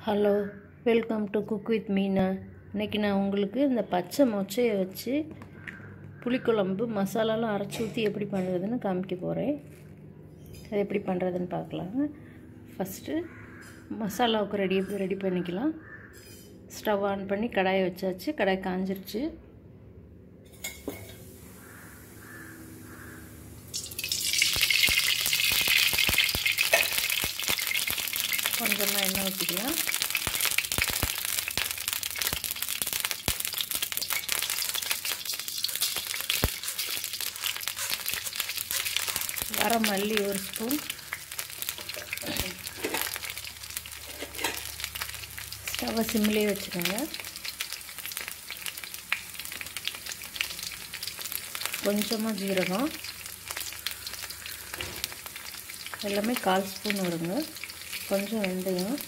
hello welcome to cook with Meena இன்றைக்கி நான் உங்களுக்கு இந்த பச்சை மொச்சையை வச்சு புளிக்குழம்பு மசாலாலாம் அரைச்சி ஊற்றி எப்படி பண்ணுறதுன்னு காமிக்க போகிறேன் அது எப்படி பண்ணுறதுன்னு பார்க்கலாங்க ஃபஸ்ட்டு மசாலாவுக்கு ரெடி ரெடி பண்ணிக்கலாம் ஸ்டவ் ஆன் பண்ணி கடாயை வச்சாச்சு கடாய் காஞ்சிருச்சு கொஞ்சமாக எண்ணெய் ஊற்றிக்கலாம் வர மல்லி ஒரு ஸ்பூன் ஸ்டவ்வை சிம்லேயே வச்சுக்கோங்க கொஞ்சமாக ஜீரகம் எல்லாமே கால் ஸ்பூன் வருங்க கொஞ்சம் வெந்தயம்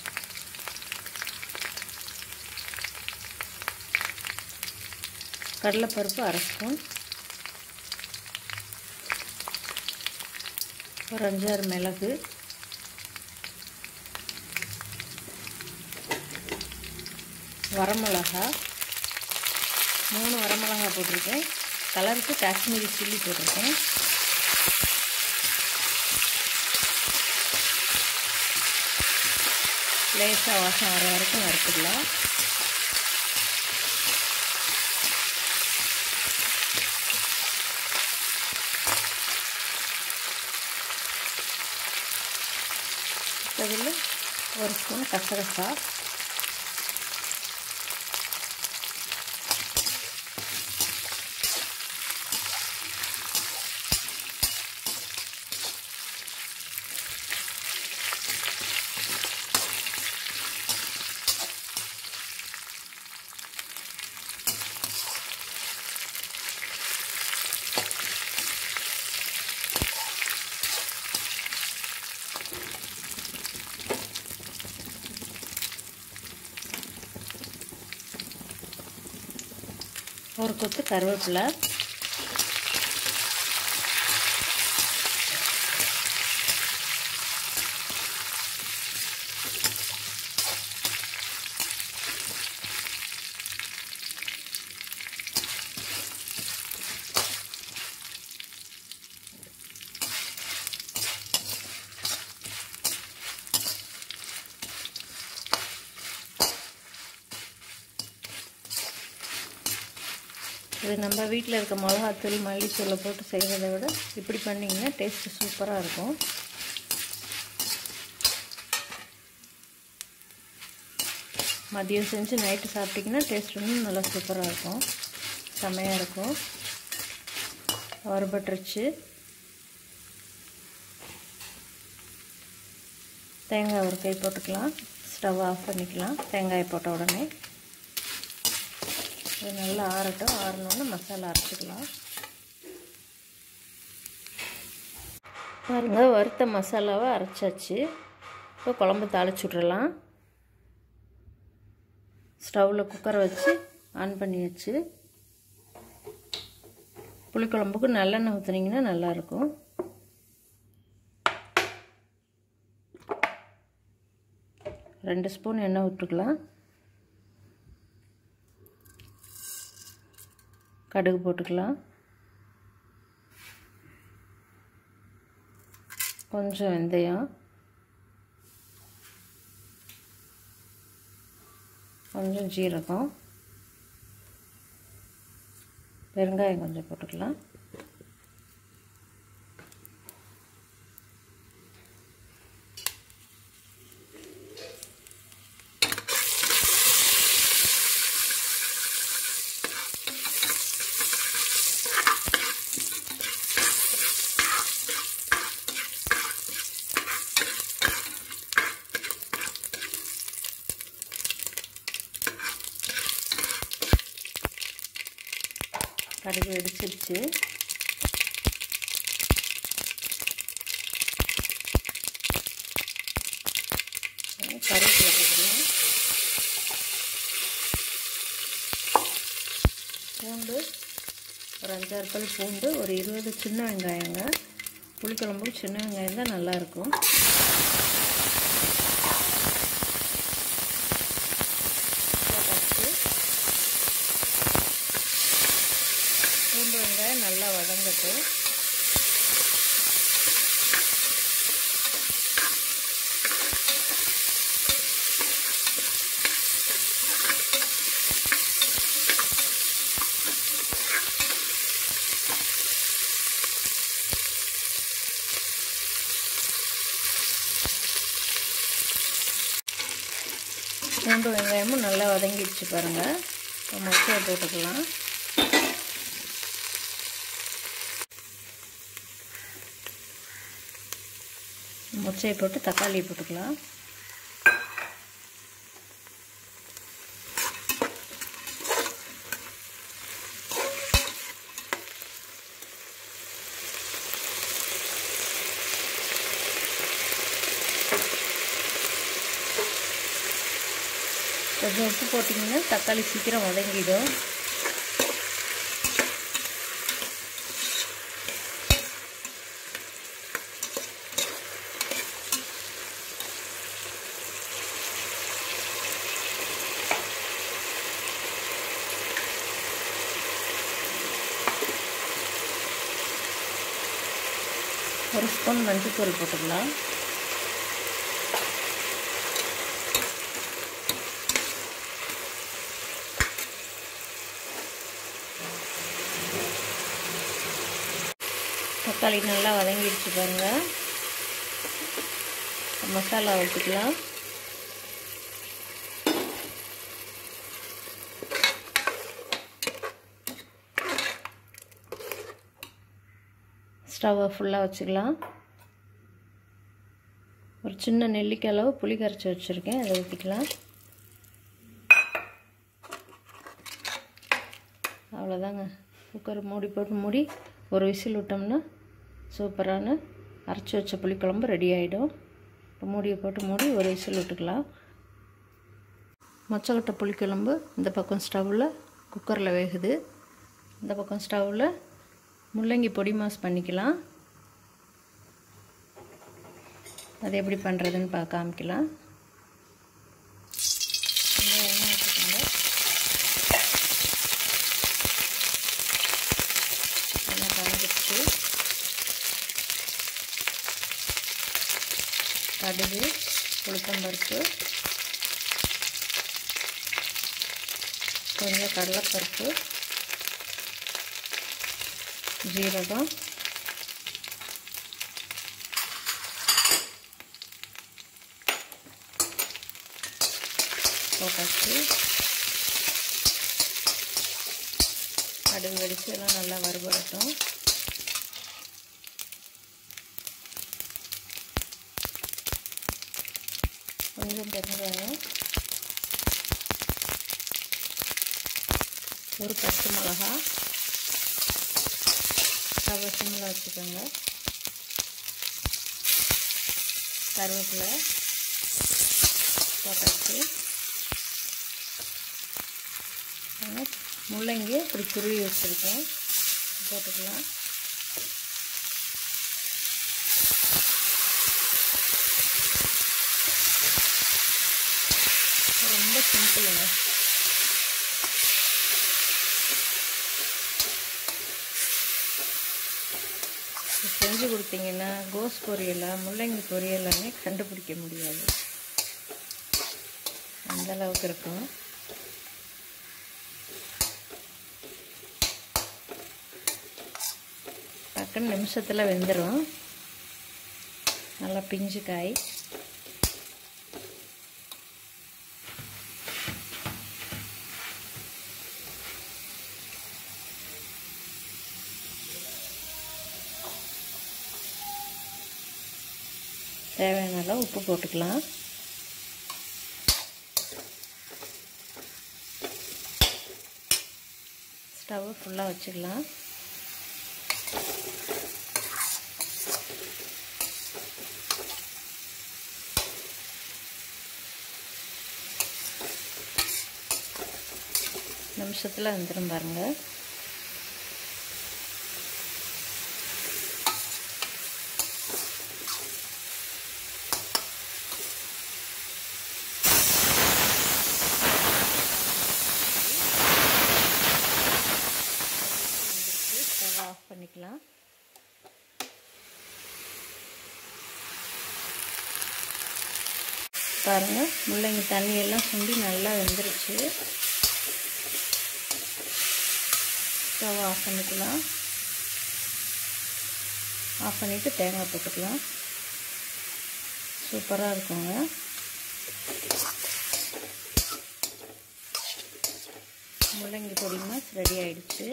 கடலைப்பருப்பு அரை ஸ்பூன் ஒரு அஞ்சாறு மிளகு வரமிளகா மூணு வரமிளகா போட்டிருக்கேன் கலருக்கு காஷ்மீரி சில்லி போட்டிருக்கேன் லேசாக வாசம் வர வரைக்கும் வறுத்துக்கலாம் அதில் ஒரு ஸ்பூன் கசகசா ஒரு கொத்து கருவேப்பிலை இது நம்ம வீட்டில் இருக்க மிளகாத்தூள் மல்லித்தூளை போட்டு செய்கிறத விட இப்படி பண்ணிங்கன்னா டேஸ்ட்டு சூப்பராக இருக்கும் மதியம் செஞ்சு நைட்டு சாப்பிட்டிங்கன்னா டேஸ்ட் இன்னும் நல்லா சூப்பராக இருக்கும் செம்மையாக இருக்கும் வறுபட்டுருச்சு தேங்காய் ஒரு கை போட்டுக்கலாம் ஸ்டவ் ஆஃப் பண்ணிக்கலாம் தேங்காய் போட்ட உடனே இது நல்லா ஆறட்டும் ஆறணுன்னு மசாலா அரைச்சிக்கலாம் பாருங்கள் வறுத்த மசாலாவை அரைச்சாச்சு இப்போ குழம்பு தாளிச்சு விட்றலாம் ஸ்டவ்வில் குக்கரை வச்சு ஆன் பண்ணியாச்சு புளிக்குழம்புக்கு நல்லெண்ணெய் ஊற்றுனீங்கன்னா நல்லாயிருக்கும் ரெண்டு ஸ்பூன் எண்ணெய் விட்டுக்கலாம் கடுகு போட்டுக்கலாம் கொஞ்சம் வெந்தயம் கொஞ்சம் ஜீரகம் பெருங்காயம் கொஞ்சம் போட்டுக்கலாம் கடுகு வெடிச்சிருச்சு கருவேப்பிலை போட்டுக்கலாம் பூண்டு ஒரு அஞ்சாறு பல் பூண்டு ஒரு இருபது சின்ன வெங்காயங்க புளிக்குழம்புக்கு சின்ன வெங்காயம் தான் நல்லாயிருக்கும் வதங்கட்டும் பூண்டு வெங்காயமும் நல்லா வதங்கிடுச்சு பாருங்கள் இப்போ மொச்சையை போட்டுக்கலாம் மொச்சையை போட்டு தக்காளி போட்டுக்கலாம் கொஞ்சம் உப்பு போட்டிங்கன்னா தக்காளி சீக்கிரம் வதங்கிடும் ஒரு ஸ்பூன் மஞ்சள் போட்டுக்கலாம் தக்காளி நல்லா வதங்கிடுச்சு பாருங்கள் மசாலா ஊற்றிக்கலாம் ஸ்டவ்வை ஃபுல்லாக வச்சுக்கலாம் ஒரு சின்ன நெல்லிக்காய் அளவு புளி கரைச்சி வச்சுருக்கேன் அதை ஊற்றிக்கலாம் அவ்வளோதாங்க குக்கர் மூடி போட்டு மூடி ஒரு விசில் விட்டோம்னா சூப்பரான அரைச்சி வச்ச புளிக்குழம்பு ரெடி ஆகிடும் இப்போ மூடியை போட்டு மூடி ஒரு விசில் விட்டுக்கலாம் மொச்சக்கொட்டை புளிக்குழம்பு இந்த பக்கம் ஸ்டவ்வில் குக்கரில் வேகுது இந்த பக்கம் ஸ்டவ்வில் முள்ளங்கி பொடி மாஸ் பண்ணிக்கலாம் அது எப்படி பண்ணுறதுன்னு பா காமிக்கலாம் எண்ணெய் வச்சுக்கோங்க எண்ணெய் காமிச்சிருச்சு கடுகு உளுத்தம்பருப்பு கொஞ்சம் கடலைப்பருப்பு ஜீரகம் போட்டாச்சு கடுகு வெடிச்சு எல்லாம் நல்லா வறுபடட்டும் கொஞ்சம் பெருங்காயம் ஒரு பச்சை மிளகா ஸ்டவ் சிம்மில் வச்சுக்கோங்க கருவேப்பிலை போட்டாச்சு முள்ளங்கி இப்படி துருவி வச்சுருக்கேன் போட்டுக்கலாம் ரொம்ப சிம்பிளுங்க செஞ்சு கொடுத்தீங்கன்னா கோஸ் பொரியலா முள்ளங்கி பொரியலாமே கண்டுபிடிக்க முடியாது அந்த அளவுக்கு இருக்கும் டக்குன்னு நிமிஷத்தில் வெந்துடும் நல்லா பிஞ்சு காய் தேவையான அளவு உப்பு போட்டுக்கலாம் ஸ்டவ் ஃபுல்லாக வச்சுக்கலாம் நிமிஷத்தில் வந்துடும் பாருங்கள் ஸ்டவ் ஆஃப் பண்ணிக்கலாம் பாருங்கள் முள்ளங்கி தண்ணியெல்லாம் சுண்டி நல்லா வெந்துருச்சு ஸ்டவ் ஆஃப் பண்ணிக்கலாம் ஆஃப் பண்ணிவிட்டு தேங்காய் போட்டுக்கலாம் சூப்பராக இருக்குங்க முள்ளங்கி பொடி மாஸ் ரெடி ஆயிடுச்சு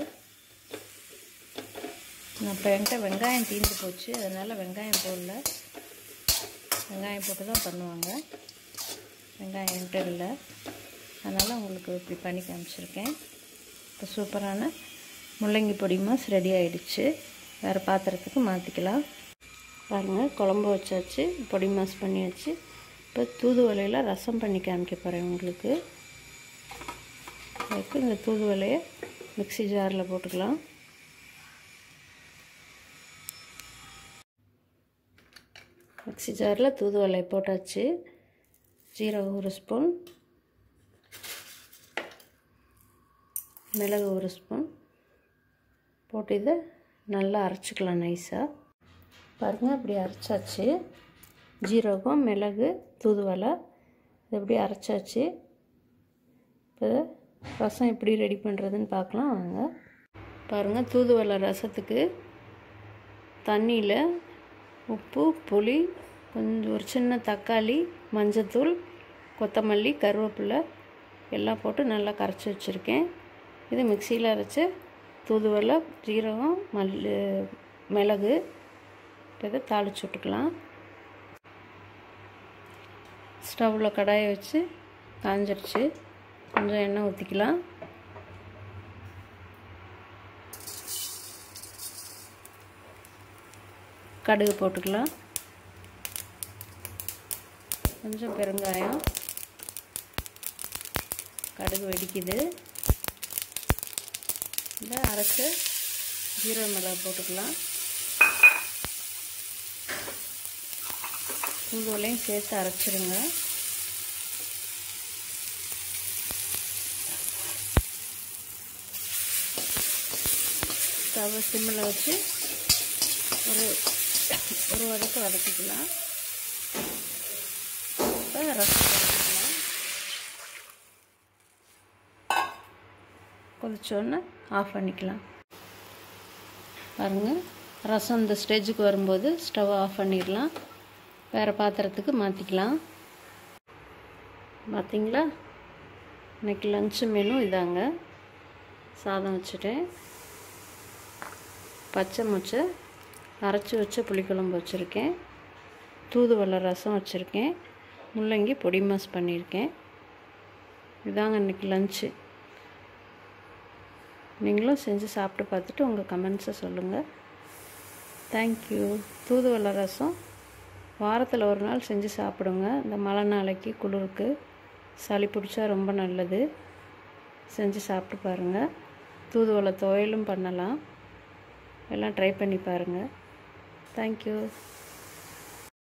நான் இப்போ என்கிட்ட வெங்காயம் தீர்ந்து போச்சு அதனால் வெங்காயம் போடல வெங்காயம் போட்டு தான் பண்ணுவாங்க வெங்காயம் என்கிட்ட இல்லை அதனால் உங்களுக்கு இப்படி பண்ணி காமிச்சிருக்கேன் இப்போ சூப்பரான முள்ளங்கி பொடி மாஸ் ரெடி ஆயிடுச்சு வேறு பாத்திரத்துக்கு மாற்றிக்கலாம் பாருங்கள் குழம்பு வச்சாச்சு பொடி மாஸ் பண்ணியாச்சு இப்போ தூதுவளையில் ரசம் பண்ணி காமிக்க போகிறேன் உங்களுக்கு அதுக்கு இந்த தூதுவளையை மிக்சி ஜாரில் போட்டுக்கலாம் மிக்சி ஜாரில் தூதுவளை போட்டாச்சு ஜீரகம் ஒரு ஸ்பூன் மிளகு ஒரு ஸ்பூன் போட்டு இதை நல்லா அரைச்சிக்கலாம் நைஸாக பாருங்கள் அப்படி அரைச்சாச்சு ஜீரகம் மிளகு தூதுவளை இது எப்படி அரைச்சாச்சு இப்போ ரசம் எப்படி ரெடி பண்ணுறதுன்னு பார்க்கலாம் வாங்க பாருங்கள் தூதுவளை ரசத்துக்கு தண்ணியில் உப்பு புளி கொஞ்சம் ஒரு சின்ன தக்காளி மஞ்சத்தூள் கொத்தமல்லி கருவேப்பிலை எல்லாம் போட்டு நல்லா கரைச்சி வச்சுருக்கேன் இது மிக்சியில் அரைச்ச தூதுவளை ஜீரகம் மல் மிளகு இப்போ இதை தாளிச்சு விட்டுக்கலாம் ஸ்டவ்வில் கடாயை வச்சு காஞ்சிருச்சு கொஞ்சம் எண்ணெய் ஊற்றிக்கலாம் கடுகு போட்டுக்கலாம் கொஞ்சம் பெருங்காயம் கடுகு வெடிக்குது இந்த அரைச்ச ஜீரக மிளகா போட்டுக்கலாம் தூதுவளையும் சேர்த்து அரைச்சிருங்க ஸ்டவ் சிம்மில் வச்சு ஒரு ஒரு வதக்கு வதக்கிக்கலாம் இப்போ ரசம் வதக்கிக்கலாம் கொதிச்சோன்னே ஆஃப் பண்ணிக்கலாம் பாருங்கள் ரசம் இந்த ஸ்டேஜுக்கு வரும்போது ஸ்டவ் ஆஃப் பண்ணிடலாம் வேறு பாத்திரத்துக்கு மாற்றிக்கலாம் பார்த்தீங்களா இன்றைக்கி லஞ்சு மெனு இதாங்க சாதம் வச்சுட்டேன் பச்சை மொச்சை அரைச்சி வச்ச புளிக்குழம்பு வச்சுருக்கேன் தூதுவளை ரசம் வச்சுருக்கேன் முள்ளங்கி பொடி மாஸ் பண்ணியிருக்கேன் இதாங்க இன்றைக்கி லஞ்சு நீங்களும் செஞ்சு சாப்பிட்டு பார்த்துட்டு உங்கள் கமெண்ட்ஸை சொல்லுங்கள் தேங்க்யூ தூதுவளை ரசம் வாரத்தில் ஒரு நாள் செஞ்சு சாப்பிடுங்க இந்த மழை நாளைக்கு குளிருக்கு சளி பிடிச்சா ரொம்ப நல்லது செஞ்சு சாப்பிட்டு பாருங்கள் தூதுவளை துவையலும் பண்ணலாம் எல்லாம் ட்ரை பண்ணி பாருங்கள் தேங்க்யூ